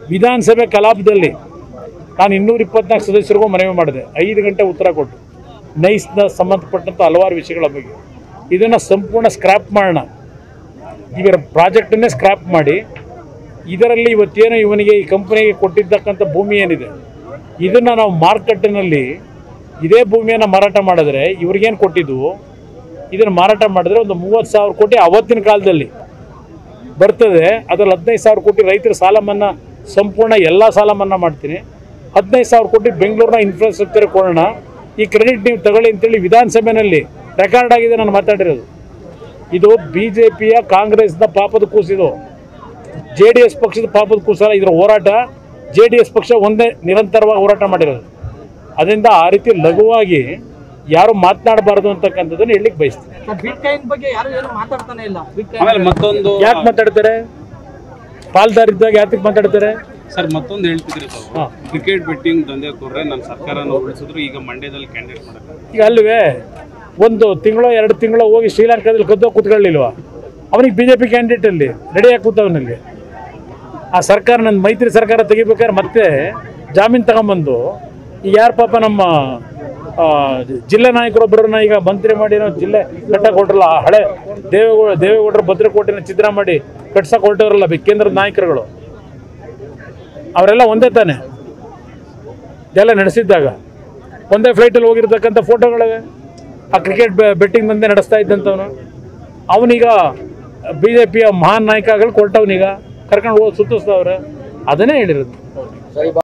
ವಿಧಾನಸಭೆ ಕಲಾಪದಲ್ಲಿ ನಾನು ಇನ್ನೂರ ಇಪ್ಪತ್ನಾಲ್ಕು ಸದಸ್ಯರಿಗೂ ಮನವಿ ಮಾಡಿದೆ ಐದು ಗಂಟೆ ಉತ್ತರ ಕೊಟ್ಟು ನೈಸ್ನ ಸಂಬಂಧಪಟ್ಟಂಥ ಹಲವಾರು ವಿಷಯಗಳ ಬಗ್ಗೆ ಇದನ್ನು ಸಂಪೂರ್ಣ ಸ್ಕ್ರ್ಯಾಪ್ ಮಾಡೋಣ ಇವರ ಪ್ರಾಜೆಕ್ಟನ್ನೇ ಸ್ಕ್ರ್ಯಾಪ್ ಮಾಡಿ ಇದರಲ್ಲಿ ಇವತ್ತೇನು ಇವನಿಗೆ ಈ ಕಂಪನಿಗೆ ಕೊಟ್ಟಿದ್ದಕ್ಕಂಥ ಭೂಮಿ ಏನಿದೆ ಇದನ್ನು ನಾವು ಮಾರ್ಕೆಟಿನಲ್ಲಿ ಇದೇ ಭೂಮಿಯನ್ನು ಮಾರಾಟ ಮಾಡಿದ್ರೆ ಇವ್ರಿಗೇನು ಕೊಟ್ಟಿದ್ವು ಇದನ್ನು ಮಾರಾಟ ಮಾಡಿದ್ರೆ ಒಂದು ಮೂವತ್ತು ಸಾವಿರ ಕೋಟಿ ಅವತ್ತಿನ ಕಾಲದಲ್ಲಿ ಬರ್ತದೆ ಅದರಲ್ಲಿ ಹದಿನೈದು ಸಾವಿರ ಕೋಟಿ ರೈತರ ಸಾಲ ಮನ್ನಾ ಸಂಪೂರ್ಣ ಎಲ್ಲ ಸಾಲ ಮನ್ನಾ ಮಾಡ್ತೀನಿ ಹದಿನೈದು ಸಾವಿರ ಕೋಟಿ ಬೆಂಗಳೂರಿನ ಇನ್ಫ್ರಾಸ್ಟ್ರಕ್ಚರ್ ಕೊಡೋಣ ಈ ಕ್ರೆಡಿಟ್ ನೀವು ತಗೊಳ್ಳಿ ಅಂತೇಳಿ ವಿಧಾನಸಭೆಯಲ್ಲಿ ರೆಕಾರ್ಡ್ ಆಗಿದೆ ನಾನು ಮಾತಾಡಿರೋದು ಇದು ಬಿ ಜೆ ಪಿಯ ಕಾಂಗ್ರೆಸ್ನ ಪಾಪದ ಕೂಸಿದು ಜೆ ಡಿ ಎಸ್ ಪಕ್ಷದ ಪಾಪದ ಕೂಸಲ್ಲ ಇದರ ಹೋರಾಟ ಜೆ ಡಿ ಎಸ್ ಪಕ್ಷ ಒಂದೇ ನಿರಂತರವಾಗಿ ಹೋರಾಟ ಮಾಡಿರೋದು ಅದರಿಂದ ಆ ರೀತಿ ಲಘುವಾಗಿ ಯಾರು ಮಾತನಾಡಬಾರ್ದು ಅಂತಕ್ಕಂಥದ್ದನ್ನು ಹೇಳಲಿಕ್ಕೆ ಬಯಸ್ತೀನಿ ಬಿಟ್ಕಾಯಿನ್ ಬಗ್ಗೆ ಯಾರು ಏನು ಮಾತಾಡ್ತಾನೆ ಇಲ್ಲ ಬಿಟ್ಕಾಯಿನ್ ಆಮೇಲೆ ಮತ್ತೊಂದು ಯಾಕೆ ಮಾತಾಡ್ತಾರೆ ಪಾಲ್ದಾರಿದ್ದಾಗ ಯಾತಕ್ಕೆ ಮಾತಾಡ್ತಾರೆ ಸರ್ ಮತ್ತೊಂದು ಹೇಳ್ತಿದ್ರಿ ತಾವು ಹಾ. ಕ್ರಿಕೆಟ್ ಬೆಟ್ಟಿಂಗ್ ದಂಧೆಕೋರ್ರೆ ನಮ್ಮ ಸರ್ಕಾರನ ಉಳಿಸಿದ್ರು ಈಗ ಮಂಡ್ಯದಲ್ಲಿ ಕ್ಯಾಂಡಿಡೇಟ್ ಮಾಡಕ್ಕೆ ಈಗ ಅಲ್ವೇ ಒಂದು ತಿಂಗಳು ಎರಡು ತಿಂಗಳು ಹೋಗಿ ಶ್ರೀಲಂಕಾದಲ್ಲಿ ಕದ್ದೋ ಕೂತ್ಕೊಳ್ಳಿಲ್ವಾ ಅವನಿಗೆ ಬಿ ಜೆ ಪಿ ಕ್ಯಾಂಡಿಡೇಟಲ್ಲಿ ರೆಡಿಯಾಗಿ ಕೂತವನಲ್ಲಿ ಆ ಸರ್ಕಾರ ನನ್ನ ಮೈತ್ರಿ ಸರ್ಕಾರ ತೆಗಿಬೇಕಾದ್ರೆ ಮತ್ತೆ ಜಾಮೀನು ತಗೊಂಬಂದು ಈಗ ಯಾರು ಪಾಪ ನಮ್ಮ ಆ, ಜಿಲ್ಲಾ ನಾಯಕರೊಬ್ಬರನ್ನ ಈಗ ಮಂತ್ರಿ ಮಾಡಿ ನಾವು ಜಿಲ್ಲೆ ಕಟ್ಟಕ್ಕೆ ಹೊರಟ್ರಲ್ಲ ಆ ಹಳೆ ದೇವೇಗೌಡ ದೇವೇಗೌಡರ ಭದ್ರಕೋಟೆನ ಚಿತ್ರ ಮಾಡಿ ಕಟ್ಸಕ್ಕೆ ಹೊರಟವರಲ್ಲ ಬಿ- ಕೇಂದ್ರದ ನಾಯಕರುಗಳು ಅವರೆಲ್ಲ ಒಂದೇ ತಾನೆ ಇದೆಲ್ಲ ನಡೆಸಿದ್ದಾಗ ಒಂದೇ ಫ್ಲೈಟಲ್ಲಿ ಹೋಗಿರ್ತಕ್ಕಂಥ ಫೋಟೋಗಳಿವೆ ಆ ಕ್ರಿಕೆಟ್ ಬೆಟ್ಟಿಂಗ್ ಬಂದೇ ನಡೆಸ್ತಾ ಇದ್ದಂಥವನು ಅವನೀಗ ಬಿ ಜೆ ಪಿಯ ಮಹಾನ್ ನಾಯಕಗಳು ಕೊಟ್ಟವನೀಗ ಕರ್ಕೊಂಡು ಹೋಗಿ ಸುತ್ತಿಸ್ತವ್ರೆ ಅದನ್ನೇ ಹೇಳಿರೋದು